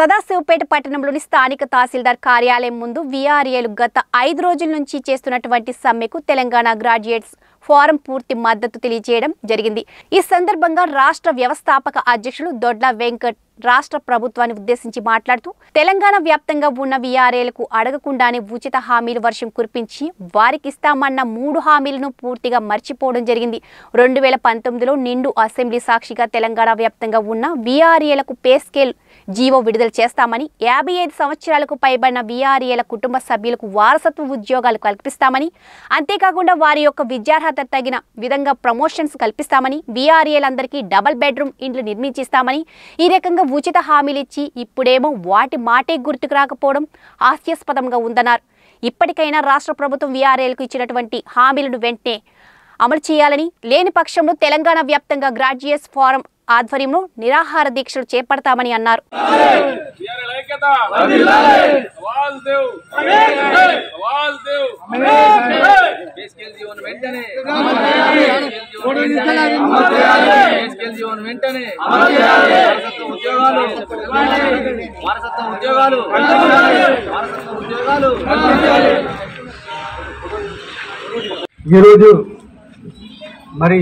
సదాశివపేట పట్టణంలోని స్థానిక తహసీల్దార్ కార్యాలయం ముందు వీఆర్ఏలు గత ఐదు రోజుల నుంచి చేస్తున్నటువంటి సమ్మెకు తెలంగాణ గ్రాడ్యుయేట్స్ ఫోరం పూర్తి మద్దతు తెలియజేయడం జరిగింది ఈ సందర్భంగా రాష్ట్ర వ్యవస్థాపక అధ్యక్షులు దొడ్ల వెంకట్ రాష్ట్ర ప్రభుత్వాన్ని ఉద్దేశించి మాట్లాడుతూ తెలంగాణ వ్యాప్తంగా ఉన్న వీఆర్ఏలకు అడగకుండానే ఉచిత హామీలు వర్షం కురిపించి వారికి ఇస్తామన్న మూడు హామీలను పూర్తిగా మర్చిపోవడం జరిగింది రెండు వేల పంతొమ్మిదిలో నిండు అసెంబ్లీ సాక్షిగా తెలంగాణ వ్యాప్తంగా ఉన్న వీఆర్ఏలకు పే స్కేల్ జీవో విడుదల చేస్తామని యాభై ఐదు సంవత్సరాలకు పైబడిన వీఆర్ఏల కుటుంబ సభ్యులకు వారసత్వ ఉద్యోగాలు కల్పిస్తామని అంతేకాకుండా వారి యొక్క విద్యార్హత తగిన విధంగా ప్రమోషన్స్ కల్పిస్తామని వీఆర్ఏలందరికీ డబల్ బెడ్రూమ్ ఇండ్లు నిర్మించిస్తామని ఈ రకంగా ఉచిత హామీలు ఇచ్చి ఇప్పుడేమో వాటి మాటే గుర్తుకు రాకపోవడం హాస్యాస్పదంగా ఉందన్నారు ఇప్పటికైనా రాష్ట్ర ప్రభుత్వం వీఆర్ఏలకు ఇచ్చినటువంటి హామీలను వెంటనే అమలు చేయాలని లేని పక్షంలో తెలంగాణ వ్యాప్తంగా గ్రాడ్యుయేట్స్ ఫోరం ఆధ్వర్యంలో నిరాహార దీక్షలు చేపడతామని అన్నారు వీఆర్ఎల్ ఐక్యత ఆవాజ్ దేవ్ ఆవాజ్ దేవ్ బేస్కేల్ జీవన్ వెంటనే బేస్కేల్ జీవన్ వెంటనే వారసత్వ ఉద్యోగాలు వారసత్వ ఉద్యోగాలు వారసత్వ ఉద్యోగాలు ఈరోజు మరి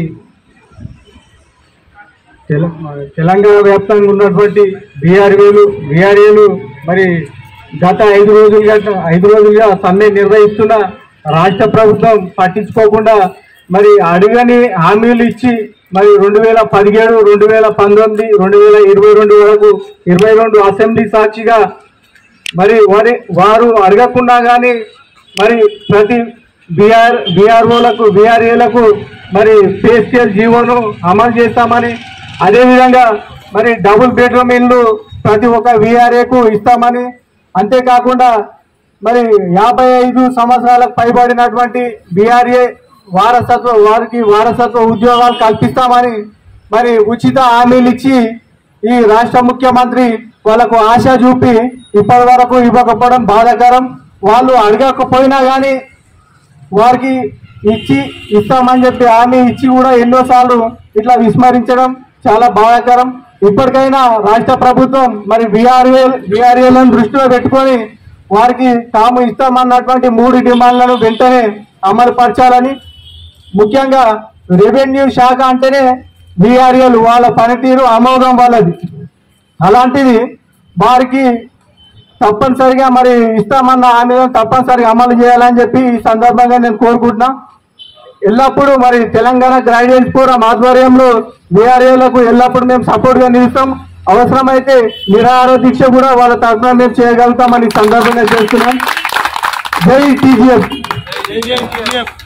తెల- తెలంగాణ వ్యాప్తంగా ఉన్నటువంటి బీఆర్ఏలు బీఆర్ఏలు మరి గత ఐదు రోజులుగా ఐదు రోజులుగా సమ్మె నిర్వహిస్తున్న రాష్ట్ర ప్రభుత్వం పట్టించుకోకుండా మరి అడిగని హామీలు ఇచ్చి మరి రెండు వేల పదిహేడు రెండు వేల పంతొమ్మిది రెండు వేల ఇరవై రెండు వరకు ఇరవై రెండు అసెంబ్లీ సాక్షిగా మరి వారి వారు అడగకుండా కానీ మరి ప్రతి బీఆర్ బీఆర్ఓలకు బీఆర్ఏలకు మరి పే స్కేల్ జీవోను అమలు చేస్తామని అదేవిధంగా మరి డబుల్ బెడ్రూమ్ ఇల్లు ప్రతి ఒక్క వీఆర్ఏకు ఇస్తామని అంతేకాకుండా మరి యాభై ఐదు సంవత్సరాలకు పైబడినటువంటి బీఆర్ఏ వారసత్వ వారికి వారసత్వ ఉద్యోగాలు కల్పిస్తామని మరి ఉచిత హామీలు ఇచ్చి ఈ రాష్ట్ర ముఖ్యమంత్రి వాళ్ళకు ఆశ చూపి ఇప్పటి వరకు ఇవ్వకపోవడం బాధాకరం వాళ్ళు అడగకపోయినా కానీ వారికి ఇచ్చి ఇస్తామని చెప్పి హామీ ఇచ్చి కూడా ఎన్నోసార్లు ఇట్లా విస్మరించడం చాలా బాధాకరం ఇప్పటికైనా రాష్ట్ర ప్రభుత్వం మరి బీఆర్ఏ బీఆర్ఏలను దృష్టిలో పెట్టుకొని వారికి తాము ఇస్తామన్నటువంటి మూడు డిమాండ్లను వెంటనే అమలు పరచాలని ముఖ్యంగా రెవెన్యూ శాఖ అంటేనే బీఆర్ఏలు వాళ్ళ పనితీరు అమోఘం వాళ్ళది అలాంటిది వారికి తప్పనిసరిగా మరి ఇస్తామన్న హామీలను తప్పనిసరిగా అమలు చేయాలని చెప్పి ఈ సందర్భంగా నేను కోరుకుంటున్నా ఎల్లప్పుడూ మరి తెలంగాణ గ్రాడ్యుయేట్ ఫోరం ఆధ్వర్యంలో బీఆర్ఏలకు ఎల్లప్పుడూ మేము సపోర్ట్ గా నిలుస్తాం అవసరమైతే నిరాహార దీక్ష కూడా వాళ్ళ తరఫున మేము చేయగలుగుతామని ఈ సందర్భంగా చేస్తున్నాం జై టీజీఎఫ్ జై జై టీఎఫ్